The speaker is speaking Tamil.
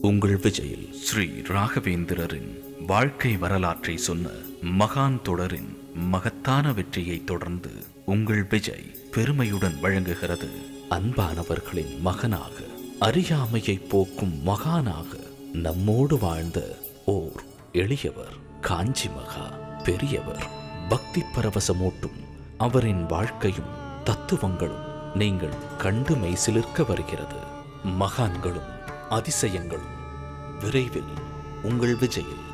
உங்கள் விஜயில் ஸ்ரீ ராகவேந்திரரின் வாழ்க்கை வரலாற்றை சொன்ன மகான் தொடரின் மகத்தான வெற்றியை தொடர்ந்து உங்கள் விஜய் பெருமையுடன் வழங்குகிறது அன்பானவர்களின் மகனாக அறியாமையை போக்கும் மகானாக நம்மோடு வாழ்ந்த ஓர் எளியவர் காஞ்சி மகா பெரியவர் பக்தி பரவசமூட்டும் அவரின் வாழ்க்கையும் தத்துவங்களும் நீங்கள் கண்டு மெய்சிலிர்க்க வருகிறது மகான்களும் அதிசயங்களும் விரைவில் உங்கள் விஜயில்